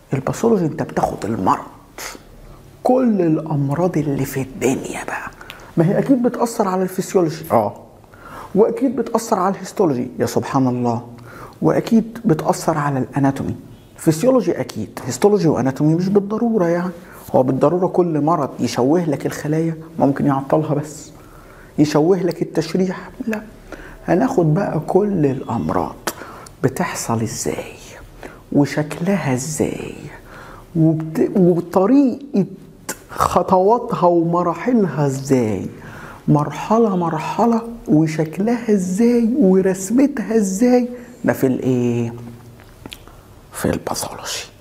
الباثولوجي انت بتاخد المرض كل الامراض اللي في الدنيا بقى ما هي اكيد بتاثر على الفسيولوجي اه واكيد بتاثر على الهيستولوجي يا سبحان الله واكيد بتاثر على الاناتومي فسيولوجي اكيد هيستولوجي واناتومي مش بالضروره يعني هو بالضروره كل مرض يشوه لك الخلايا ممكن يعطلها بس يشوه لك التشريح لا هناخد بقى كل الامراض بتحصل ازاي وشكلها ازاي وبت... وطريقه خطواتها ومراحلها ازاي مرحلة مرحلة وشكلها ازاي ورسمتها ازاي ده في الايه في الباثولوجي